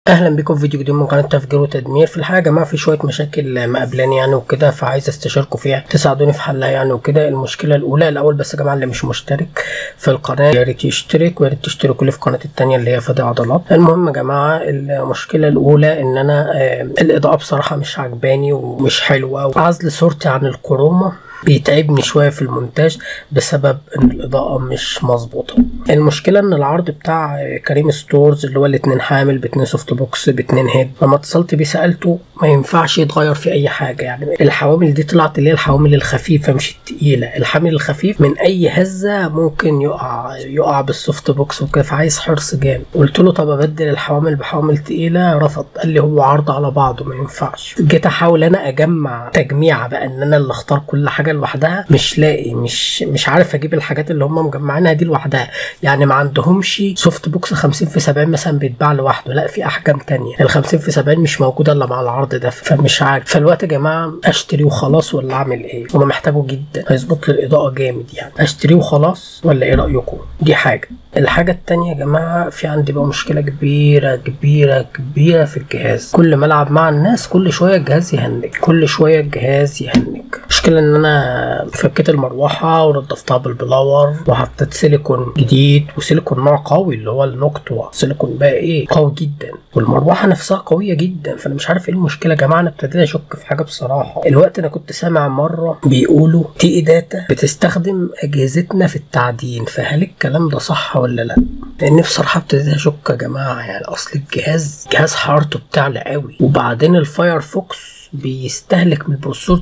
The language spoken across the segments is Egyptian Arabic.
اهلا بكم في فيديو جديد من قناه تفجير وتدمير في الحقيقه يا جماعه في شويه مشاكل مقابلاني يعني وكده فعايز استشيركم فيها تساعدوني في حلها يعني وكده المشكله الاولى الاول بس يا جماعه اللي مش مشترك في القناه يا ريت يشترك ويا ريت تشتركوا لي في القناه التانية اللي هي فادي عضلات المهم يا جماعه المشكله الاولى ان انا آه، الاضاءه بصراحه مش عجباني ومش حلوه وعزل صورتي عن الكروما بيتعبني شويه في المونتاج بسبب ان الاضاءه مش مظبوطه المشكله ان العرض بتاع كريم ستورز اللي هو الاتنين حامل باتنين سوفت بوكس باتنين هيد لما اتصلت بيه سالته ما ينفعش يتغير في اي حاجه يعني الحوامل دي طلعت اللي هي الحوامل الخفيفه مش التقيله الحامل الخفيف من اي هزه ممكن يقع يقع بالسوفت بوكس وكده فعايز حرص جامد قلت له طب ابدل الحوامل بحوامل تقيله رفض قال لي هو عرض على بعضه ما ينفعش جيت احاول انا اجمع تجميعه بقى ان انا اللي اختار كل حاجه لوحدها مش لاقي مش مش عارف اجيب الحاجات اللي هم مجمعينها دي لوحدها يعني ما عندهمش سوفت بوكس 50 في 70 مثلا بيتباع لوحده لا في احجام تانية ال 50 في 70 مش موجوده الا مع العرض ده فمش عارف فالوقت يا جماعه اشتري وخلاص ولا اعمل ايه انا محتاجه جدا هيظبط لي الاضاءه جامد يعني اشتريه وخلاص ولا ايه رايكم دي حاجه الحاجة التانية يا جماعة في عندي بقى مشكلة كبيرة كبيرة كبيرة في الجهاز كل ما العب مع الناس كل شوية الجهاز يهنج كل شوية الجهاز يهنج المشكلة ان انا فكيت المروحة ونضفتها بالبلاور وحطيت سيليكون جديد وسيليكون نوع قوي اللي هو النوكتوا سيليكون بقى ايه قوي جدا والمروحة نفسها قوية جدا فانا مش عارف ايه المشكلة يا جماعة انا ابتديت اشك في حاجة بصراحة الوقت انا كنت سامع مرة بيقولوا تي اي داتا بتستخدم اجهزتنا في التعدين فهل الكلام ده صح ولا لا لان بصراحه ابتديت اشك يا جماعه يعني اصل الجهاز جهاز حرارته بتعلى قوي وبعدين الفايرفوكس بيستهلك من البروسيسور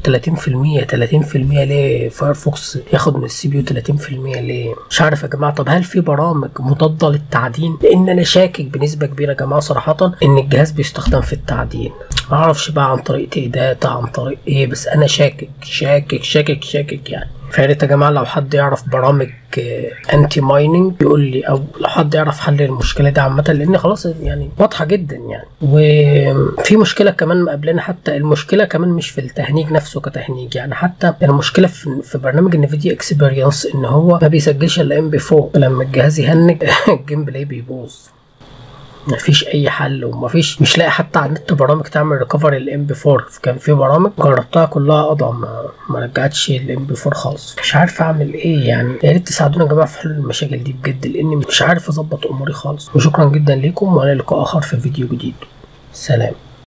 30% 30% ليه فايرفوكس ياخد من السي بي يو 30% ليه مش عارف يا جماعه طب هل في برامج مضاده للتعدين لان انا شاكك بنسبه كبيره يا جماعه صراحه ان الجهاز بيستخدم في التعدين ما اعرفش بقى عن طريق تي داتا عن طريق ايه بس انا شاكك شاكك شاكك شاكك يعني فيا ريت يا جماعه لو حد يعرف برامج انتي مايننج يقول لي او لو حد يعرف حل المشكله دي عامه لان خلاص يعني واضحه جدا يعني وفي مشكله كمان مقابلنا حتى المشكله كمان مش في التهنيج نفسه كتهنيج يعني حتى المشكله في, في برنامج انفيديا اكسبيرينس ان هو ما بيسجلش الا ام بي 4 لما الجهاز يهنج الجيم بلاي بيبوظ مفيش اي حل ومفيش مش لاقي حتى على النت برامج تعمل ريكفري الام بي 4 كان في برامج جربتها كلها قضى ما, ما رجعتش الام بي 4 خالص مش عارف اعمل ايه يعني يا ريت تساعدونا يا جماعه في حل المشاكل دي بجد لاني مش عارف اظبط اموري خالص وشكرا جدا ليكم والى لقاء اخر في فيديو جديد سلام